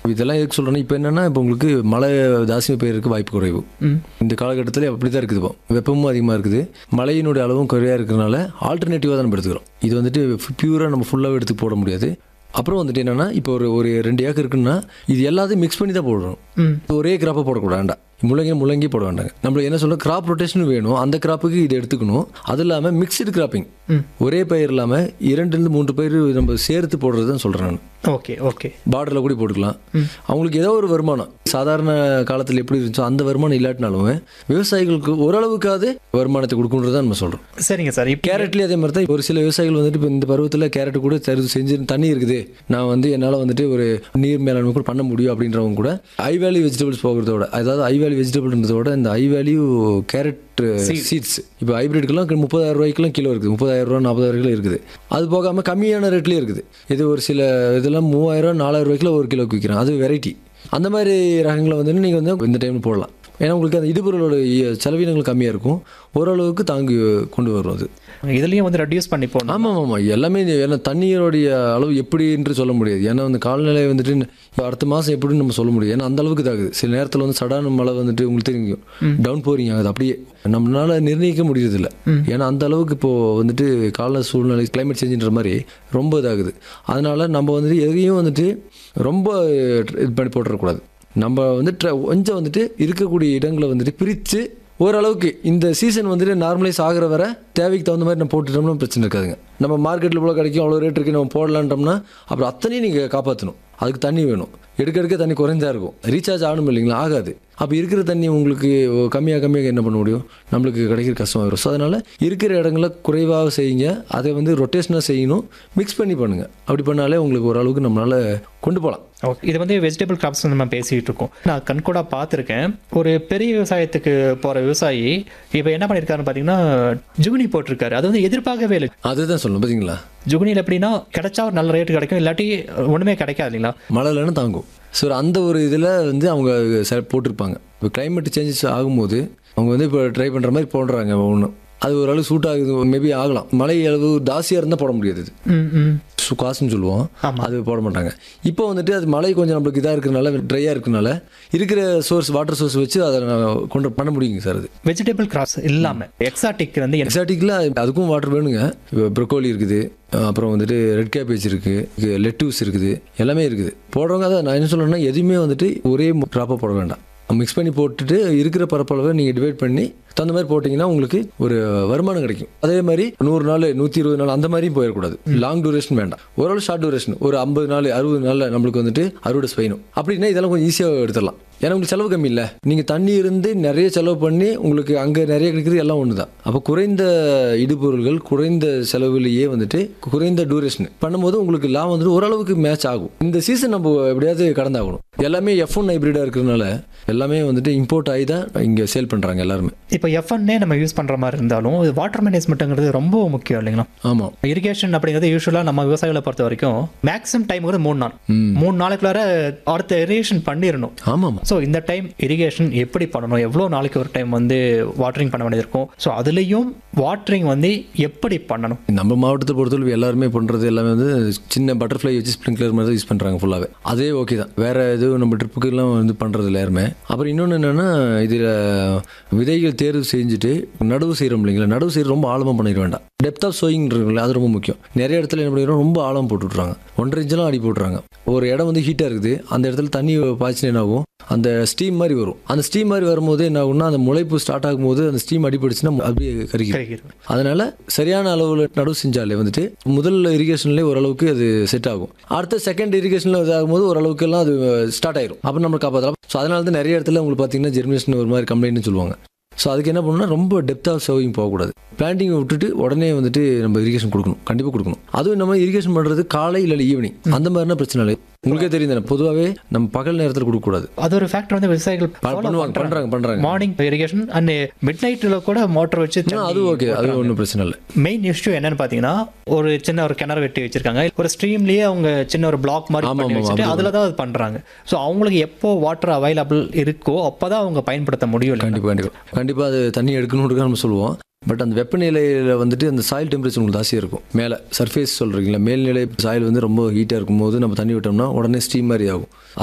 இதெல்லாம் எதுக்கு சொல்கிறேன்னா இப்போ என்னென்னா இப்போ உங்களுக்கு மழை ஜாஸ்தியாக பெய்யறதுக்கு வாய்ப்பு குறைவு ம் இந்த காலகட்டத்தில் அப்படி தான் இருக்குது இப்போ வெப்பமும் அதிகமாக இருக்குது மழையினுடைய அளவும் குறையாக இருக்கிறனால ஆல்டர்னேட்டிவாக தான் நம்ம எடுத்துக்கிறோம் இது வந்துட்டு பியூராக நம்ம ஃபுல்லாகவே எடுத்து போட முடியாது அப்புறம் வந்துட்டு என்னென்னா இப்போ ஒரு ஒரு ரெண்டு ஏக்கர் இருக்குன்னா இது எல்லாத்தையும் மிக்ஸ் பண்ணி தான் போடுறோம் ம் ஒரே கிராப்பை போடக்கூடாது வேண்டாம் முள்ளங்கி முள்ளங்கி போட வேண்டாங்க நம்மளுக்கு என்ன சொல்ல கிராப் ரொட்டேஷன் வேணும் அந்த கிராப்புக்கு இது எடுத்துக்கணும் அது இல்லாமல் மிக்சடு கிராப்பிங் ம். ஒரே பயிர் இல்லாமல் இரண்டுலேருந்து மூன்று பயிர் நம்ம சேர்த்து போடுறது தான் சொல்கிறேன் நான் ஓகே ஓகே பார்டரில் கூட போட்டுக்கலாம் அவங்களுக்கு ஏதோ ஒரு வருமானம் சாதாரண காலத்தில் எப்படி இருந்துச்சோ அந்த வருமானம் இல்லாட்டினாலும் விவசாயிகளுக்கு ஓரளவுக்காவது வருமானத்தை கொடுக்கணுன்றது தான் நம்ம சொல்கிறோம் சரிங்க சார் இப்போ கேரட்லேயே அதே மாதிரி தான் ஒரு சில விவசாயிகள் வந்துட்டு இப்போ இந்த பருவத்தில் கேரட் கூட சரி செஞ்சு தண்ணி இருக்குது நான் வந்து என்னால் வந்துட்டு ஒரு நீர் மேலாண்மை கூட பண்ண முடியும் அப்படின்றவங்க கூட ஐ வேல்யூ வெஜிடபிள்ஸ் போகிறதோட அதாவது ஐ வேல்யூ வெஜிடபிள்ன்றதோட இந்த ஐ வேல்யூ கேரட் சீட்ஸ் இப்போ ஹைபிரிட்க்கெல்லாம் முப்பதாயிரம் ரூபாய்க்குலாம் கிலோ இருக்குது முப்பதாயிரம் ரூபா நாற்பதாயிரம் கிலோ இருக்குது அது போகாமல் கம்மியான ரேட்லேயே இருக்குது இது ஒரு சில இதெல்லாம் மூவாயிரம் நாலாயிரம் ரூபாய்க்குள்ள ஒரு கிலோக்கு விற்கிறான் அது வெரைட்டி அந்த மாதிரி ரகங்களை வந்து நீங்கள் வந்து இந்த டைமில் போடலாம் ஏன்னா உங்களுக்கு அந்த இடுபொருளோட இ- செலவினங்கள் கம்மியாக இருக்கும் ஓரளவுக்கு தாங்கி கொண்டு வரும் அது இதுலயும் வந்து ரெடியூஸ் பண்ணி போடணும் ஆமாம் ஆமாம் எல்லாமே இது ஏன்னா தண்ணீரோடைய அளவு எப்படி என்று சொல்ல முடியாது ஏன்னா அந்த காலநிலை வந்துட்டு இப்போ அடுத்த மாதம் எப்படின்னு நம்ம சொல்ல முடியும் ஏன்னா அந்த அளவுக்கு தாகுது சில நேரத்தில் வந்து சடான மழை வந்துட்டு உங்களுக்கு தெரியும் டவுன் போரிங் ஆகுது அப்படியே நம்மளால நிர்ணயிக்க முடியறதில்ல ஏன்னா அந்த அளவுக்கு இப்போ வந்துட்டு கால சூழ்நிலை கிளைமேட் சேஞ்சுன்ற மாதிரி ரொம்ப இதாகுது அதனால நம்ம வந்துட்டு எதையும் வந்துட்டு ரொம்ப இது பண்ணி போட்டுறக்கூடாது நம்ம வந்து ட்ர- கொஞ்சம் வந்துட்டு இருக்கக்கூடிய இடங்களை வந்துட்டு பிரித்து ஓரளவுக்கு இந்த சீசன் வந்துட்டு நார்மலைஸ் ஆகிற வரை தேவைக்கு தகுந்த மாதிரி நம்ம போட்டுட்டோம்னா பிரச்சனை இருக்காதுங்க நம்ம மார்க்கெட்டில் இவ்வளோ கிடைக்கும் அவ்வளோ ரேட் இருக்கு நம்ம போடலான்றோம்னா அப்புறம் அத்தனையும் நீங்கள் காப்பாற்றணும் அதுக்கு தண்ணி வேணும் எடுக்க எடுக்க தண்ணி குறைந்தா இருக்கும் ரீசார்ஜ் ஆகணும் இல்லைங்களா ஆகாது அப்போ இருக்கிற தண்ணி உங்களுக்கு கம்மியாக கம்மியாக என்ன பண்ண முடியும் நம்மளுக்கு கிடைக்கிற கஷ்டமாக வரும் ஸோ அதனால் இருக்கிற இடங்கள குறைவாக செய்யுங்க அதை வந்து ரொட்டேஷனாக செய்யணும் மிக்ஸ் பண்ணி பண்ணுங்கள் அப்படி பண்ணாலே உங்களுக்கு ஓரளவுக்கு நம்மளால் கொண்டு போகலாம் ஓகே இது வந்து வெஜிடபிள் கிராப்ஸ் நம்ம பேசிட்டு இருக்கோம் நான் கண்கூடா பார்த்துருக்கேன் ஒரு பெரிய விவசாயத்துக்கு போற விவசாயி இப்போ என்ன பண்ணியிருக்காருன்னு பார்த்தீங்கன்னா ஜுகுனி போட்டிருக்காரு அது வந்து எதிர்பார்க்கவே இல்லை அதுதான் சொல்லணும் பார்த்தீங்களா ஜுகுனியில் எப்படின்னா கிடைச்சா ஒரு நல்ல ரேட் கிடைக்கும் இல்லாட்டி ஒண்ணுமே கிடைக்காது இல்லைங்களா மழை இல்லைன்னா தாங்கும் ஸோ அந்த ஒரு இதில் வந்து அவங்க செ போட்டிருப்பாங்க இப்போ climate சேஞ்சஸ் ஆகும்போது அவங்க வந்து இப்போ ட்ரை பண்ணுற மாதிரி போடுறாங்க ஒன்று அது ஓரளவு சூட் ஆகுது மேபி ஆகலாம் மழை அளவு ஜாஸ்தியாக இருந்தால் போட முடியாது இது ம் ம் காசுன்னு சொல்லுவோம் அது போட மாட்டாங்க இப்போ வந்துட்டு அது மழை கொஞ்சம் நம்மளுக்கு இதாக இருக்கிறனால ட்ரையாக இருக்கிறனால இருக்கிற சோர்ஸ் வாட்டர் சோர்ஸ் வச்சு அதை நான் கொண்டு பண்ண முடியுங்க சார் அது வெஜிடபிள் கிராப்ஸ் இல்லாம எக்ஸாட்டிக் வந்து என்ன- எக்ஸாட்டிக்கில் அதுக்கும் வாட்டர் வேணுங்க இப்போ ப்ரொக்கோலி இருக்குது அப்புறம் வந்துட்டு ரெட் கேபேஜ் இருக்குது லெட்டூஸ் இருக்குது எல்லாமே இருக்குது போடுறவங்க அதான் நான் என்ன சொல்லணும்னா எதுவுமே வந்துட்டு ஒரே க்ராப்பாக போட வேண்டாம் மிக்ஸ் பண்ணி போட்டுட்டு இருக்கிற பரப்பளவை நீங்கள் டிவைட் பண்ணி தகுந்த மாதிரி போட்டிங்கன்னா உங்களுக்கு ஒரு வருமானம் கிடைக்கும் அதே மாதிரி நூறு நாள் நூற்றி இருபது நாள் அந்த மாதிரியும் போயிடக்கூடாது லாங் டூரேஷன் வேண்டாம் ஓரளவு ஷார்ட் டூரேஷன் ஒரு ஐம்பது நாள் அறுபது நாளில் நம்மளுக்கு வந்துட்டு அறுவடை செய்யணும் அப்படின்னா இதெல்லாம் கொஞ்சம் ஈஸியாக எடுத்துடலாம் ஏன்னா உங்களுக்கு செலவு கம்மி இல்லை நீங்கள் தண்ணி இருந்து நிறைய செலவு பண்ணி உங்களுக்கு அங்கே நிறைய கிடைக்கிறது எல்லாம் ஒன்று தான் அப்போ குறைந்த இடுபொருள்கள் குறைந்த செலவுலேயே வந்துட்டு குறைந்த டூரேஷன் பண்ணும்போது உங்களுக்கு லாபம் வந்துட்டு ஓரளவுக்கு மேட்ச் ஆகும் இந்த சீசன் நம்ம எப்படியாவது கடந்தாகணும் எல்லாமே எஃப் ஒன் ஹைப்ரிடாக இருக்கிறதுனால எல்லாமே வந்துட்டு இம்போர்ட் ஆகி தான் இங்கே சேல் பண்ணுறாங்க எல்லாருமே இப்போ எஃப்என்னே நம்ம யூஸ் பண்ற மாதிரி இருந்தாலும் வாட்டர் மேனேஜ்மெண்ட்ங்கிறது ரொம்ப முக்கியம் இல்லைங்களா ஆமாம் இரிகேஷன் அப்படிங்கிறது யூஸ்வலாக நம்ம விவசாயிகளை பொறுத்த வரைக்கும் மேக்ஸிமம் டைம் வந்து மூணு நாள் மூணு நாளைக்குள்ளார அடுத்த இரிகேஷன் பண்ணிடணும் ஆமாம் ஸோ இந்த டைம் இரிகேஷன் எப்படி பண்ணணும் எவ்வளோ நாளைக்கு ஒரு டைம் வந்து வாட்டரிங் பண்ண வேண்டியது இருக்கும் ஸோ அதுலேயும் வாட்டரிங் வந்து எப்படி பண்ணணும் நம்ம மாவட்டத்தை பொறுத்தளவு எல்லாருமே பண்ணுறது எல்லாமே வந்து சின்ன பட்டர்ஃப்ளை வச்சு ஸ்ப்ரிங்க்லர் மாதிரி தான் யூஸ் பண்ணுறாங்க ஃபுல்லாகவே அதே ஓகே தான் வேற எதுவும் நம்ம ட்ரிப்புக்கெல்லாம் வந்து பண்ணுறது இல்லை யாருமே அப்புறம் இன்னொன்று என்னென்னா இதில் விதைகள் தேர்வு செஞ்சுட்டு நடவு செய்கிறோம் இல்லைங்களா நடவு செய்கிறது ரொம்ப ஆழமாக பண்ணிட வேண்டாம் டெப்த் ஆஃப் சோயிங்கிறீங்களா அது ரொம்ப முக்கியம் நிறைய இடத்துல என்ன பண்ணிடுறோம் ரொம்ப ஆழம் போட்டு விட்றாங்க ஒன்றரை இன்ச்செல்லாம் அடி போட்டுறாங்க ஒரு இடம் வந்து ஹீட்டாக இருக்குது அந்த இடத்துல தண்ணி பாய்ச்சினா என்ன ஆகும் அந்த ஸ்டீம் மாதிரி வரும் அந்த ஸ்டீம் மாதிரி வரும்போது என்ன ஆகும்னா அந்த முளைப்பு ஸ்டார்ட் ஆகும்போது அந்த ஸ்டீம் அடிபட்டுச்சுன்னா அப்படியே கருகி கிடைக்கிறது அதனால சரியான அளவில் நடவு செஞ்சாலே வந்துட்டு முதல் இரிகேஷன்லேயே ஓரளவுக்கு அது செட் ஆகும் அடுத்த செகண்ட் இரிகேஷனில் இதாகும்போது ஓரளவுக்கு எல்லாம் அது ஸ்டார்ட் ஆயிரும் அப்போ நம்ம காப்பாற்றலாம் ஸோ அதனால தான் நிறைய இடத்துல உங்களுக்கு பார்த்தீங்கன்னா ஜெர்மினேஷன் ஒரு மாதிரி கம்ப்ளைண்ட்னு சொல்லுவாங்க ஸோ அதுக்கு என்ன பண்ணணும்னா ரொம்ப டெப்த் ஆஃப் சர்விங் போகக்கூடாது பிளான்டிங்கை விட்டுட்டு உடனே வந்துட்டு நம்ம இரிகேஷன் கொடுக்கணும் கண்டிப்பாக கொடுக்கணும் அதுவும் நம்ம இரிகேஷன் பண்ணுறது காலை இல்லை ஈவினிங் அந்த மாதிரினா பிரச்சனை இல்லை உங்களுக்கே தெரியும் தானே பொதுவாகவே நம்ம பகல் நேரத்தில் கொடுக்கக்கூடாது அது ஒரு ஃபேக்டர் வந்து விவசாயிகள் பண்ணுவாங்க பண்ணுறாங்க பண்ணுறாங்க மார்னிங் இரிகேஷன் அண்ட் மிட் நைட்டில் கூட மோட்டர் வச்சு அது ஓகே அது ஒன்றும் பிரச்சனை இல்லை மெயின் இஷ்யூ என்னன்னு பார்த்தீங்கன்னா ஒரு சின்ன ஒரு கிணறு வெட்டி வச்சிருக்காங்க ஒரு ஸ்ட்ரீம்லயே அவங்க சின்ன ஒரு பிளாக் மாதிரி ஆமா, பண்ணி ஆமா, வச்சுட்டு அதில் தான் அது பண்றாங்க ஸோ அவங்களுக்கு எப்போ வாட்டர் அவைலபிள் இருக்கோ அப்பதான் அவங்க பயன்படுத்த முடியும் இல்லைங்களா? கண்டிப்பாக கண்டிப்பாக கண்டிப்பாக அது தண்ணி எடுக்கணும்னு நம்ம சொல்லுவோம் பட் அந்த வெப்பநிலையில் வந்துட்டு அந்த சாயில் டெம்பரேச்சர் உங்களுக்கு ஜாஸ்தியாக இருக்கும் மேலே சர்ஃபேஸ் சொல்கிறீங்களா மேல்நிலை சாயில் வந்து ரொம்ப ஹீட்டாக இருக்கும்போது நம்ம தண்ணி விட்டோம்னா உடனே ஸ்டீம் மாதிரி ஆகும்